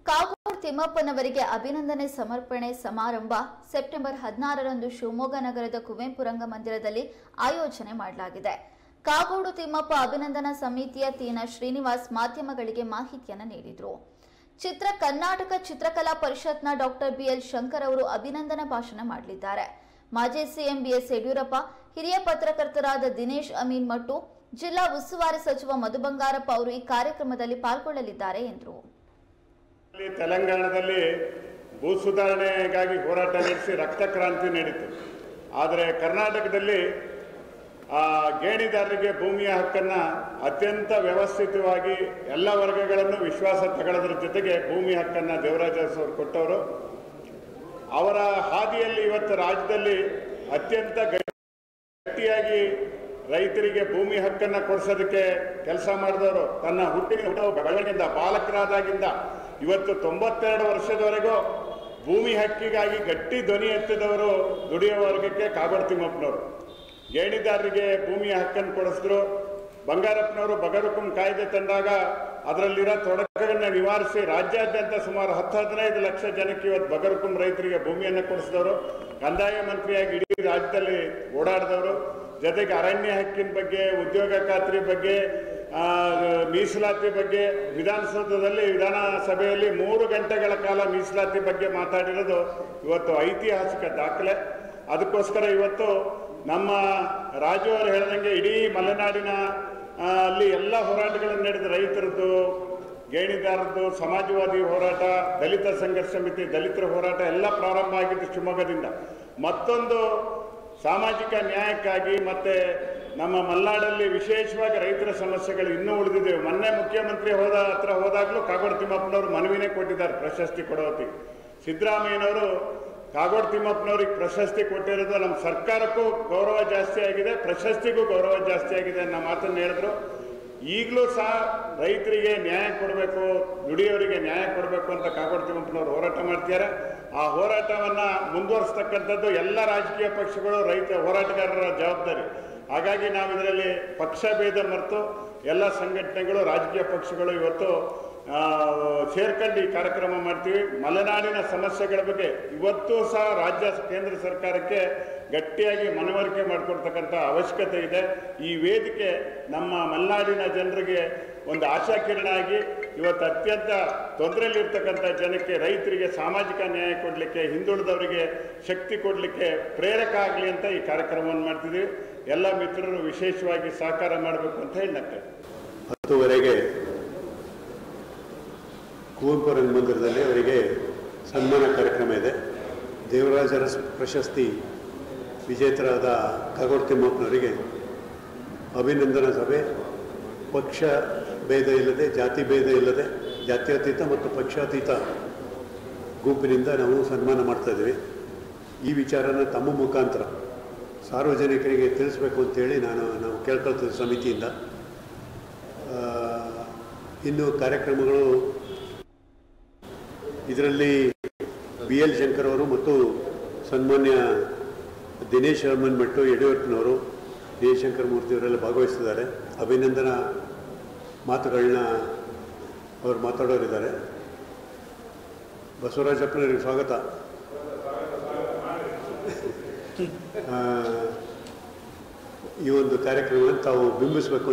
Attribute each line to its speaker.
Speaker 1: ಕಾಗೋಡು ತಿಮ್ಮಪ್ಪನವರಿಗೆ ಅಭಿನಂದನೆ ಸಮರ್ಪಣೆ ಸಮಾರಂಭ ಸೆಪ್ಟೆಂಬರ್ ಹದಿನಾರರಂದು ಶಿವಮೊಗ್ಗ ನಗರದ ಕುವೆಂಪು ರಂಗಮಂದಿರದಲ್ಲಿ ಆಯೋಜನೆ ಮಾಡಲಾಗಿದೆ ಕಾಗೋಡು ತಿಮ್ಮಪ್ಪ ಅಭಿನಂದನಾ ಸಮಿತಿಯ ತೀನ ಶ್ರೀನಿವಾಸ್ ಮಾಧ್ಯಮಗಳಿಗೆ ಮಾಹಿತಿಯನ್ನು ನೀಡಿದರು ಚಿತ್ರ ಕರ್ನಾಟಕ ಚಿತ್ರಕಲಾ ಪರಿಷತ್ನ ಡಾಕ್ಟರ್ ಬಿಎಲ್ ಶಂಕರ್ ಅವರು ಅಭಿನಂದನಾ ಭಾಷಣ ಮಾಡಲಿದ್ದಾರೆ ಮಾಜಿ ಸಿಎಂ ಬಿಎಸ್ ಯಡಿಯೂರಪ್ಪ ಹಿರಿಯ ಪತ್ರಕರ್ತರಾದ ದಿನೇಶ್ ಅಮೀನ್ ಮಟ್ಟು ಜಿಲ್ಲಾ ಉಸ್ತುವಾರಿ ಸಚಿವ ಮಧು ಬಂಗಾರಪ್ಪ ಅವರು ಈ ಕಾರ್ಯಕ್ರಮದಲ್ಲಿ ಪಾಲ್ಗೊಳ್ಳಲಿದ್ದಾರೆ ಎಂದರು
Speaker 2: ಇಲ್ಲಿ ತೆಲಂಗಾಣದಲ್ಲಿ ಭೂ ಸುಧಾರಣೆಗಾಗಿ ಹೋರಾಟ ನಡೆಸಿ ರಕ್ತ ಕ್ರಾಂತಿ ನಡೀತು ಆದರೆ ಕರ್ನಾಟಕದಲ್ಲಿ ಆ ಗೇಣಿದಾರರಿಗೆ ಭೂಮಿಯ ಹಕ್ಕನ್ನು ಅತ್ಯಂತ ವ್ಯವಸ್ಥಿತವಾಗಿ ಎಲ್ಲ ವರ್ಗಗಳನ್ನು ವಿಶ್ವಾಸ ತಗೊಳ್ಳೋದ್ರ ಜೊತೆಗೆ ಭೂಮಿ ಹಕ್ಕನ್ನು ದೇವರಾಜ ಅರಸು ಅವರು ಕೊಟ್ಟವರು ಅವರ ಹಾದಿಯಲ್ಲಿ ಇವತ್ತು ರಾಜ್ಯದಲ್ಲಿ ಅತ್ಯಂತ ಗಟ್ಟಿಯಾಗಿ ರೈತರಿಗೆ ಭೂಮಿ ಹಕ್ಕನ್ನು ಕೊಡಿಸೋದಕ್ಕೆ ಕೆಲಸ ಮಾಡಿದವರು ತನ್ನ ಹುಟ್ಟಿನ ಹುಟ್ಟು ಬೆಳವಣಿಗೆಯಿಂದ ಬಾಲಕರಾದಾಗಿಂದ ಇವತ್ತು ತೊಂಬತ್ತೆರಡು ವರ್ಷದವರೆಗೂ ಭೂಮಿ ಹಕ್ಕಿಗಾಗಿ ಗಟ್ಟಿ ಧ್ವನಿ ಎತ್ತಿದವರು ದುಡಿಯೋ ವರ್ಗಕ್ಕೆ ಕಾಗೋಡು ತಿಮ್ಮಪ್ಪನವರು ಗೇಣಿದಾರರಿಗೆ ಭೂಮಿಯ ಹಕ್ಕನ್ನು ಕೊಡಿಸಿದ್ರು ಬಂಗಾರಪ್ಪನವರು ಬಗರುಕುಂ ಕಾಯ್ದೆ ತಂದಾಗ ಅದರಲ್ಲಿರೋ ತೊಡಕುಗಳನ್ನ ನಿವಾರಿಸಿ ರಾಜ್ಯಾದ್ಯಂತ ಸುಮಾರು ಹತ್ತು ಹದಿನೈದು ಲಕ್ಷ ಜನಕ್ಕೆ ಇವತ್ತು ಬಗರುಕುಂ ರೈತರಿಗೆ ಭೂಮಿಯನ್ನು ಕೊಡಿಸಿದವರು ಕಂದಾಯ ಮಂತ್ರಿಯಾಗಿ ಇಡೀ ರಾಜ್ಯದಲ್ಲಿ ಓಡಾಡಿದವರು ಜೊತೆಗೆ ಅರಣ್ಯ ಹಕ್ಕಿನ ಬಗ್ಗೆ ಉದ್ಯೋಗ ಖಾತ್ರಿ ಬಗ್ಗೆ ಆ, ಮೀಸಲಾತಿ ಬಗ್ಗೆ ವಿಧಾನಸೌಧದಲ್ಲಿ ವಿಧಾನಸಭೆಯಲ್ಲಿ ಮೂರು ಗಂಟೆಗಳ ಕಾಲ ಮೀಸಲಾತಿ ಬಗ್ಗೆ ಮಾತಾಡಿರೋದು ಇವತ್ತು ಐತಿಹಾಸಿಕ ದಾಖಲೆ ಅದಕ್ಕೋಸ್ಕರ ಇವತ್ತು ನಮ್ಮ ರಾಜು ಅವರು ಹೇಳ್ದಂಗೆ ಇಡೀ ಮಲೆನಾಡಿನ ಆ, ಅಲ್ಲಿ ಎಲ್ಲ ಹೋರಾಟಗಳನ್ನು ನಡೆದ ರೈತರದ್ದು ಗೇಣಿದಾರದ್ದು ಸಮಾಜವಾದಿ ಹೋರಾಟ ದಲಿತ ಸಂಘರ್ಷ ಸಮಿತಿ ದಲಿತರ ಹೋರಾಟ ಎಲ್ಲ ಪ್ರಾರಂಭ ಆಗಿದ್ದು ಶಿವಮೊಗ್ಗದಿಂದ ಮತ್ತೊಂದು ಸಾಮಾಜಿಕ ನ್ಯಾಯಕ್ಕಾಗಿ ಮತ್ತೆ ನಮ್ಮ ಮಲೆನಾಡಲ್ಲಿ ವಿಶೇಷವಾಗಿ ರೈತರ ಸಮಸ್ಯೆಗಳು ಇನ್ನೂ ಉಳಿದಿದ್ದೇವೆ ಮೊನ್ನೆ ಮುಖ್ಯಮಂತ್ರಿ ಹೋದ ಹತ್ರ ಹೋದಾಗಲೂ ಕಾಗೋಡು ತಿಮ್ಮಪ್ಪನವರು ಮನವಿನೇ ಕೊಟ್ಟಿದ್ದಾರೆ ಪ್ರಶಸ್ತಿ ಕೊಡೋ ಹೊತ್ತಿಗೆ ಸಿದ್ದರಾಮಯ್ಯನವರು ಕಾಗೋಡು ತಿಮ್ಮಪ್ಪನವ್ರಿಗೆ ಪ್ರಶಸ್ತಿ ಕೊಟ್ಟಿರೋದು ನಮ್ಮ ಸರ್ಕಾರಕ್ಕೂ ಗೌರವ ಜಾಸ್ತಿ ಆಗಿದೆ ಪ್ರಶಸ್ತಿಗೂ ಗೌರವ ಜಾಸ್ತಿ ಆಗಿದೆ ಅನ್ನೋ ಮಾತನ್ನು ಹೇಳಿದ್ರು ಈಗಲೂ ಸಹ ರೈತರಿಗೆ ನ್ಯಾಯ ಕೊಡಬೇಕು ದುಡಿಯೋರಿಗೆ ನ್ಯಾಯ ಕೊಡಬೇಕು ಅಂತ ಕಾಗೋಡು ತಿಮ್ಮಪ್ಪನವರು ಹೋರಾಟ ಮಾಡ್ತಿದ್ದಾರೆ ಆ ಹೋರಾಟವನ್ನು ಮುಂದುವರಿಸ್ತಕ್ಕಂಥದ್ದು ಎಲ್ಲ ರಾಜಕೀಯ ಪಕ್ಷಗಳು ರೈತ ಹೋರಾಟಗಾರರ ಜವಾಬ್ದಾರಿ ಹಾಗಾಗಿ ನಾವು ಇದರಲ್ಲಿ ಪಕ್ಷ ಭೇದ ಮರೆತು ಎಲ್ಲ ಸಂಘಟನೆಗಳು ರಾಜಕೀಯ ಪಕ್ಷಗಳು ಇವತ್ತು ಆ, ಸೇರ್ಕೊಂಡು ಈ ಕಾರ್ಯಕ್ರಮ ಮಾಡ್ತೀವಿ ಮಲೆನಾಡಿನ ಸಮಸ್ಯೆಗಳ ಬಗ್ಗೆ ಇವತ್ತೂ ಸಹ ರಾಜ್ಯ ಕೇಂದ್ರ ಸರ್ಕಾರಕ್ಕೆ ಗಟ್ಟಿಯಾಗಿ ಮನವರಿಕೆ ಮಾಡಿಕೊಡ್ತಕ್ಕಂಥ ಅವಶ್ಯಕತೆ ಇದೆ ಈ ವೇದಿಕೆ ನಮ್ಮ ಮಲೆನಾಡಿನ ಜನರಿಗೆ ಒಂದು ಆಶಾಕಿರಣ ಆಗಿ ಇವತ್ತು ಅತ್ಯಂತ ತೊಂದರೆಯಲ್ಲಿರ್ತಕ್ಕಂಥ ಜನಕ್ಕೆ ರೈತರಿಗೆ ಸಾಮಾಜಿಕ ನ್ಯಾಯ ಕೊಡಲಿಕ್ಕೆ ಹಿಂದುಳಿದವರಿಗೆ ಶಕ್ತಿ ಕೊಡಲಿಕ್ಕೆ ಪ್ರೇರಕ ಆಗಲಿ ಅಂತ ಈ ಕಾರ್ಯಕ್ರಮವನ್ನು ಮಾಡ್ತಿದ್ದೀವಿ ಎಲ್ಲ ಮಿತ್ರರು ವಿಶೇಷವಾಗಿ ಸಹಕಾರ ಮಾಡಬೇಕು ಅಂತ ಹೇಳಿ ನಕ್ಕೆ
Speaker 3: ಹತ್ತುವರೆಗೆ ಕುವೆಂಪು ರಂಗಮಂದಿರದಲ್ಲಿ ಅವರಿಗೆ ಸನ್ಮಾನ ಕಾರ್ಯಕ್ರಮ ಇದೆ ದೇವರಾಜ ಅರಸ್ ಪ್ರಶಸ್ತಿ ವಿಜೇತರಾದ ಕಾಗೋಡು ತಿಮ್ಮಪ್ಪನವರಿಗೆ ಅಭಿನಂದನಾ ಸಭೆ ಪಕ್ಷ ಭೇದ ಇಲ್ಲದೆ ಜಾತಿ ಭೇದ ಇಲ್ಲದೆ ಜಾತ್ಯತೀತ ಮತ್ತು ಪಕ್ಷಾತೀತ ಗುಂಪಿನಿಂದ ನಾವು ಸನ್ಮಾನ ಮಾಡ್ತಾ ಇದ್ದೀವಿ ಈ ವಿಚಾರನ ತಮ್ಮ ಮುಖಾಂತರ ಸಾರ್ವಜನಿಕರಿಗೆ ತಿಳಿಸ್ಬೇಕು ಅಂತೇಳಿ ನಾನು ನಾವು ಕೇಳ್ಕೊಳ್ತೀವಿ ಸಮಿತಿಯಿಂದ ಆ, ಇನ್ನು ಕಾರ್ಯಕ್ರಮಗಳು ಇದರಲ್ಲಿ ಬಿ ಎಲ್ ಶಂಕರ್ ಅವರು ಮತ್ತು ಸನ್ಮಾನ್ಯ ದಿನೇಶ್ ಅಮನ್ ಭಟ್ಟು ಯಡಿಯೂರಪ್ಪನವರು ದಿನೇಶ್ ಶಂಕರ್ ಮೂರ್ತಿ ಅವರೆಲ್ಲ ಭಾಗವಹಿಸ್ತಿದ್ದಾರೆ ಅಭಿನಂದನಾ ಮಾತುಗಳನ್ನ ಅವರು ಮಾತಾಡೋರಿದ್ದಾರೆ ಬಸವರಾಜಪ್ಪನವರಿಗೆ ಸ್ವಾಗತ ಆ, ಈ ಒಂದು ಕಾರ್ಯಕ್ರಮವನ್ನು ತಾವು ಬಿಂಬಿಸಬೇಕು